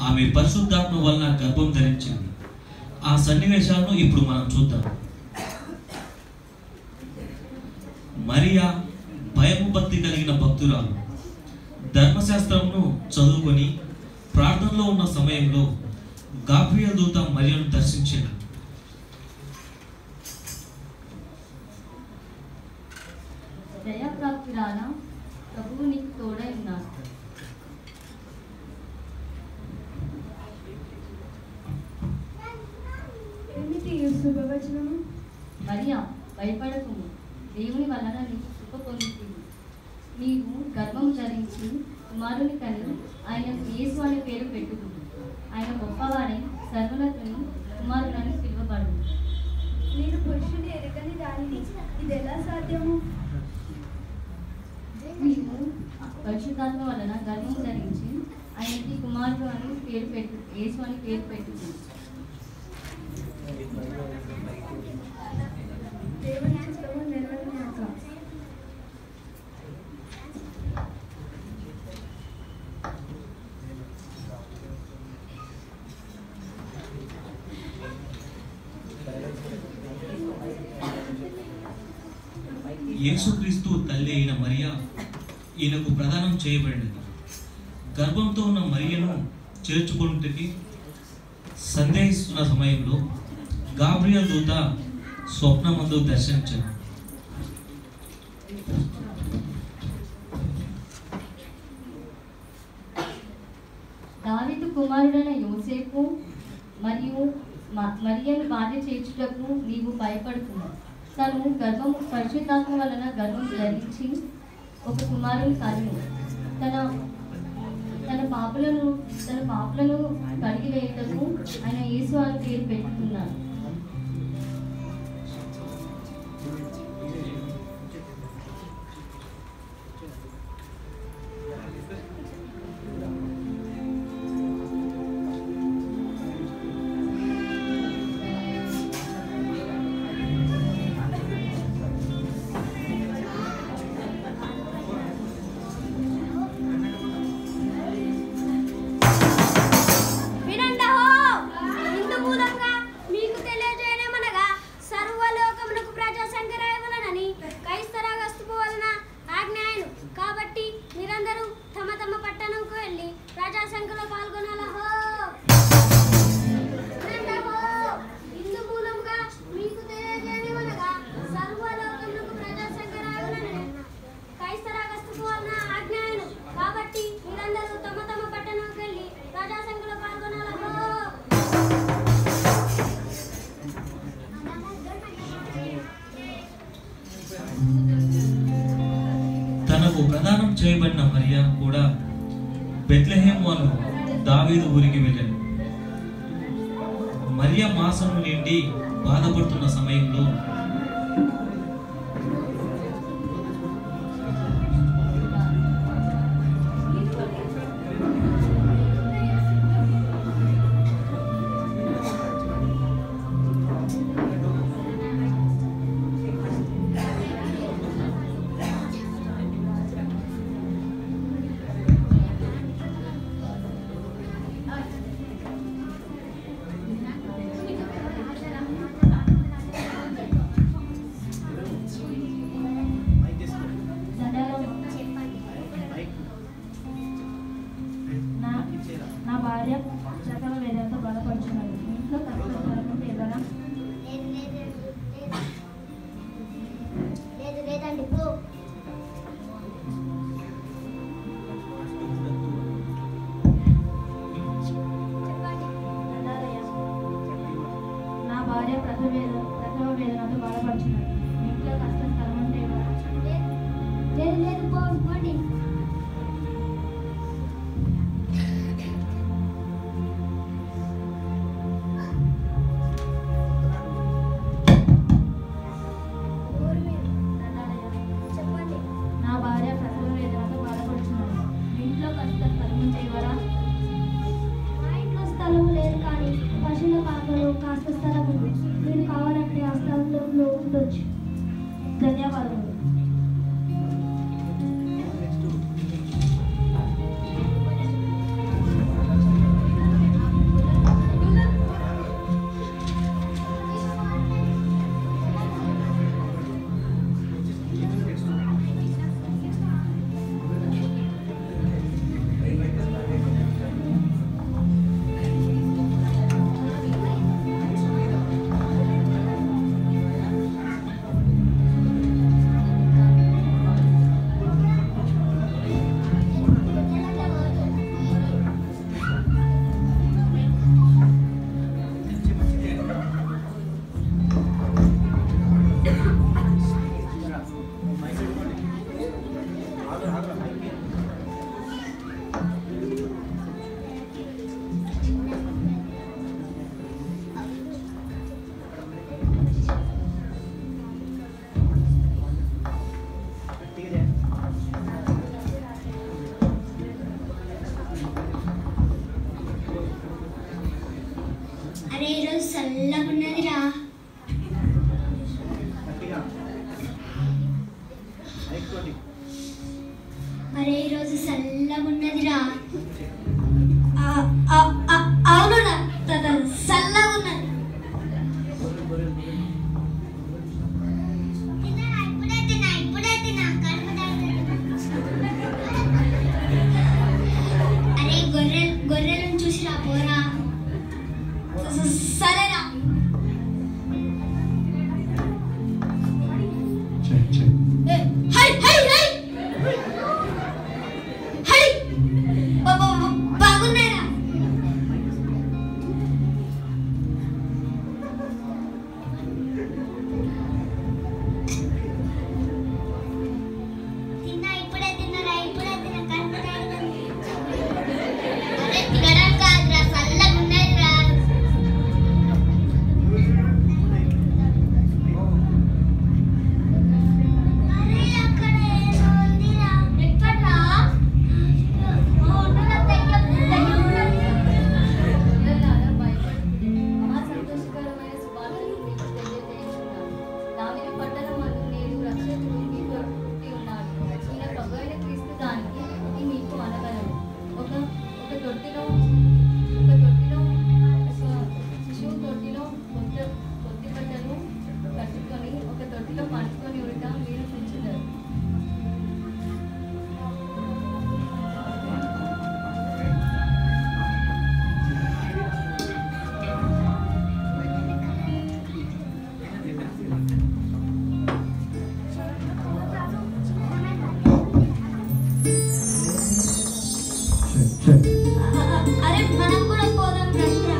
ఆమె పరిశుద్ధాత్మ వలన గర్భం ధరించింది ఆ సన్నివేశాలను ఇప్పుడు మనం చూద్దాం మరియా భయము భక్తి కలిగిన భక్తురాలు ధర్మశాస్త్రమును చదువుకొని ప్రార్థనలో ఉన్న సమయంలో గాబ్రియల్ దూత మరియను దర్శించాడు దయాప్రాప్తురాలా ప్రభువు నీకు తోడై ఉన్నాడు ఏమిటి ఈ శుభవచనము మరియా భయపడకుము దేవుని వలన నీకు కృప పొందుతుంది నీవు గర్భం ధరించి కుమారుని కని ఆయనకు యేసు అనే పేరు పెట్టుకుంది ఆయన గొప్పవాడై సర్వనతుని కుమారులని పిలువబడు నేను పురుషుని ఎరగని దానిని ఇది ఎలా సాధ్యము నీవు పరిశుద్ధాత్మ వలన గర్భం ధరించి ఆయనకి కుమారుడు అని పేరు పెట్టు యేసు అని పేరు పెట్టుకుంది దేవుని చిత్తము నెరవేరుగాక యేసుక్రీస్తు తల్లి అయిన మరియా ఈయనకు ప్రదానం చేయబడినది గర్భంతో ఉన్న మరియను చేర్చుకుంటుకి సందేహిస్తున్న సమయంలో గాబ్రియల్ దూత స్వప్నమందు దర్శించాడు దావీదు కుమారుడైన యోసేపు మరియు మ- మరియను భార్య చేర్చుటకు నీవు భయపడుతున్నావు తను గర్భం పరిశుద్ధాత్మ వలన గర్భం ధరించి ఒక కుమారుని కను తన తన పాపలను తన పాపలను కడిగి వేయుటకు ఆయన యేసు అని పేరు పెట్టుకున్నాడు వినండహో ఇందు మూలంగా మీకు తెలియజేయమనగా సర్వలోకమునకు ప్రజా సంగ్రహములనని క్రైస్తరాగస్తుపు వలన ఆజ్ఞాయను కాబట్టి మీరందరూ తమ తమ పట్టణంకు వెళ్ళి ప్రజా సంఖ్యలో పాల్గొనాలహో వినండహో ఇందు మూలంగా మీకు తెలియజేయమనగా సర్వలోకమునకు ప్రజా సంగ్రహములనని క్రైస్తరాగస్తుపు వలన ఆజ్ఞాయను కాబట్టి మీరందరూ తమ తమ పట్టణంకు వెళ్ళి ప్రజా సంఖ్యలో పాల్గొనాలహో తనకు ప్రదానం చేయబడిన మరియా కూడా బెత్లెహేము అను దావీదు ఊరికి వెళ్ళాడు మరియ మాసము నిండి బాధపడుతున్న సమయంలో నా నా భార్య సకల వేదంతో బాధపడుచున్నది ఇంట్లో కష్టపడుకుంటే ఎవరా లేదు లేదండి పో చెప్పండి నా భార్య ప్రసవ వేద ప్రసవ వేదనతో బాధపడుచున్నది ఇంట్లో కష్టం స్థలం ఉంటే ఎవరా లేదు లేదు పో పోండి ఎవరు మీరు? చెప్పండి నా భార్య ప్రసవ వేదనతో బాధపడుచున్నది ఇంట్లో కష్టం స్థలం ఉంటే ఎవరా మా ఇంట్లో స్థలం లేదు కానీ పశువుల పాకలో కాస్త స్థలం ఉంది మీరు కావాలంటే ఆ స్థలంలో ఉండొచ్చు ధన్యవాదములు ఆ చల్లగున్నదిరా అరే ఈరోజు చల్లగున్నదిరా ఆ- ఆ- ఆ- అవునురా తద చల్లగున్నది ఇప్పుడే తిన్నా ఇప్పుడే తిన్నా కడుపు అరే గొర్రె గొర్రెలను చూసి రా పోరా స- సరేరా ఏ, హై హై హై హై బా- బా- బా- బాగున్నారా తిన్నా ఇప్పుడే తిన్నారా ఇప్పుడే తిన్నా కడుపు అరే తినడం కాదురా చల్లగా ఉన్నదిరా అరే అక్కడ ఏదో ఉందిరా ఎక్కడ్రా ఓ ఉన్నదా దయ్యం దయ్యం ఉన్నది పిల్లలారా భయపడకుడి. మా సంతోషకరమైన శుభార్తను మీకు తెలియజేయుచున్నాను. దావీదు పట్టణమందు నేడు రక్షకుడు మీకు పుట్టి ఉన్నాడు. ఈయన ప్రభువైన క్రీస్తు దానికి ఇది మీకు అనగలడు. ఒక ఒక తొట్టిలో ఒక తొట్టిలో ఒక శిశువు తొట్టిలో కొత్త కొద్ది బట్టలు కట్టుకొని ఒక తొట్టిలో పండుకొని ఉండటం మీరు చూచుతారు అ- అ- అరే మనం కూడా పోదాం రండిరా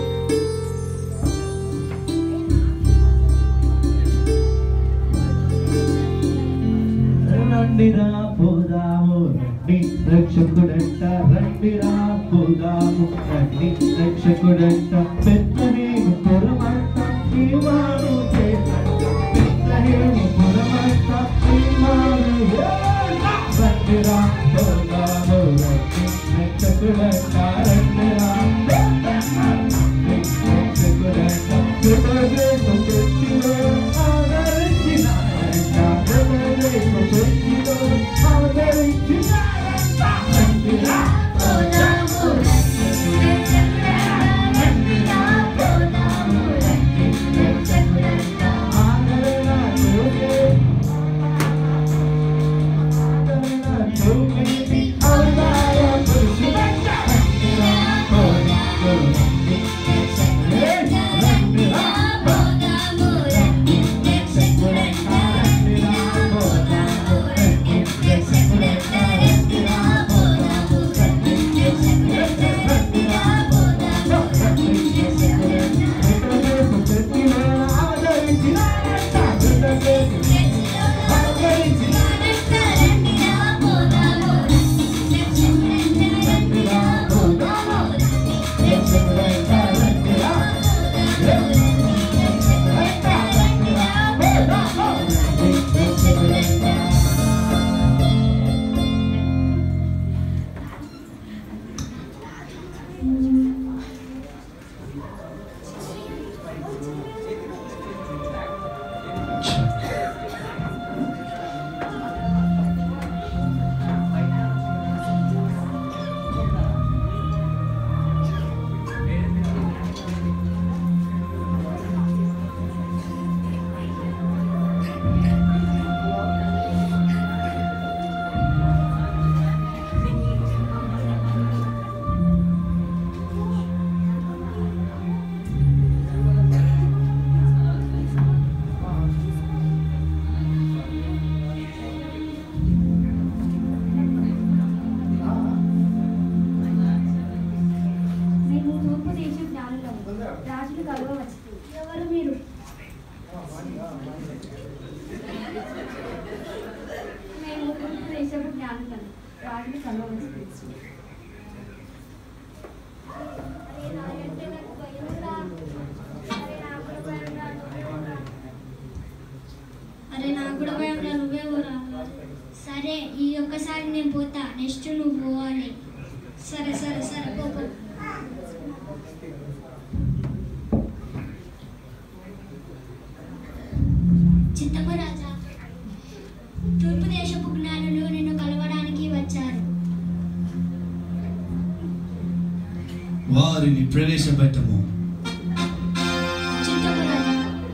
రండిరా పోదాము రండి రక్షకుడంట రండిరా పోదాము రండి రక్షకుడంట పెద్దనేము పురమంట ఈ వారు చేతంట పెద్దనేము పురమంట ఈ వారు రండిరా పోదాము రండి రక్షకుడంట రండిరా రక్షకుడంట కృపగేసు తెచ్చిలో ఆదరించినాడంట కృపగేసు తెచ్చిలో ఆదరించినాడంట రండిరా పోదాము రండిరా పోదాము రండి రక్షకుడంతా ఆదరణ చూపే ఆదరణ చూపి అవతార పురుషుడంట రండిరా పోదాము రండి రండిరా పోదాము రండి రక్షకుడంతా రండిరా పోదాము రండి రక్షకుడంతా రండిరా పోదాము రండి రక్షకుడంతా రండిరా పోదాము రండి రక్షకుడంతా రండిరా పోదాము రండి రక్షకుడంతా రండిరా పోదాము రండి రక్షకుడంతా రండిరా పోదాము రండి రక్షకుడంతా రండిరా పోదాము రండి రక్షకుడంతా మేము తూర్పు దేశ జ్ఞానులము రాజులు కలవవచ్చు ఎవరు మీరు మేము తూర్పు దేశపు జ్ఞానులము రాజులు కలవవచ్చు అరే నాకు కూడా భయం రా నువ్వే పోరా సరే ఈ ఒక్కసారి నేను పోతా నెక్స్ట్ నువ్వు పోవాలి సరే సరే సరే పో పో. వారిని ప్రవేశపెట్టము చిత్తము రాజా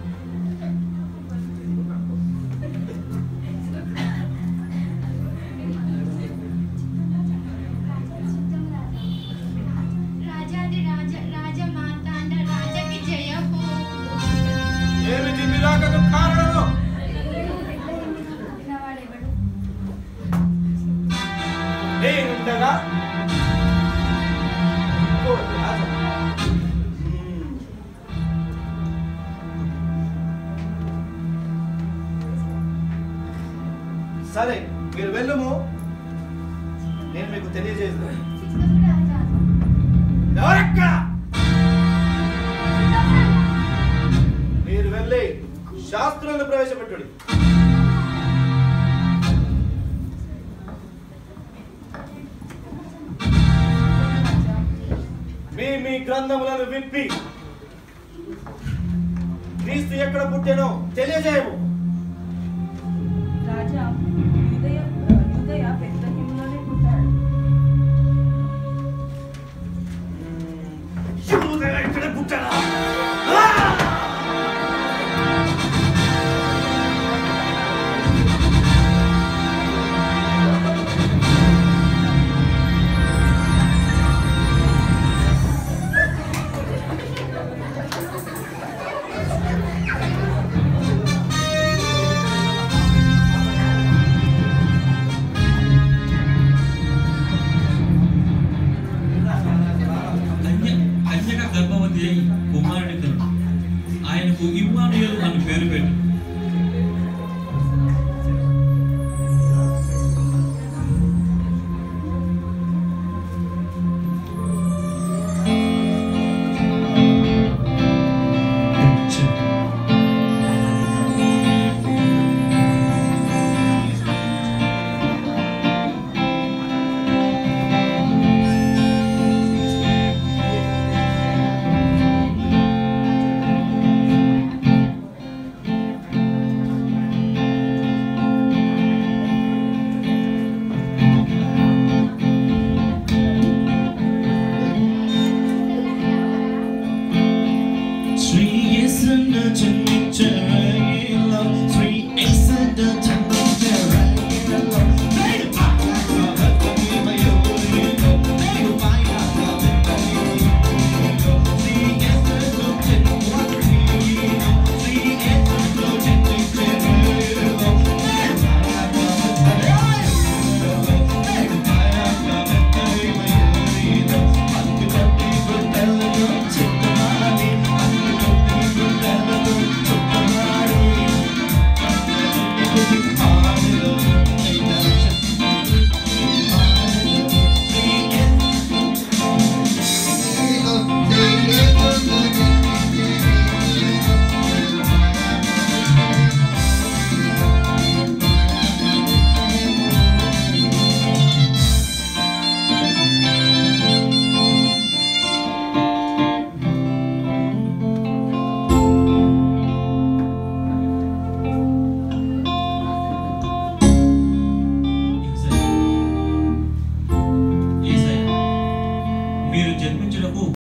రాజాది రాజ రాజ మాతాండ రాజకి జయ హో ఏమిటి నిరాకకు కారణము నేనుండగా ఇంకో రాజు. మ్మ్. సరే మీరు వెళ్ళము నేను మీకు తెలియజేస్తాను ఎవరక్క మీరు వెళ్ళి శాస్త్రాలను ప్రవేశపెట్టుడి మీ మీ గ్రంథములను విప్పి క్రీస్తు ఎక్కడ పుట్టానో తెలియజేయము రాజా యూదయ యూదయ బెత్లెహేములోనే పుట్టాడు యూదయ ఎక్కడ పుట్టాడా కన్య కన్యక గర్భవతి అయి కుమారుని కను ఆయనకు ఇమ్మానుయేలు అని పేరు పెట్టు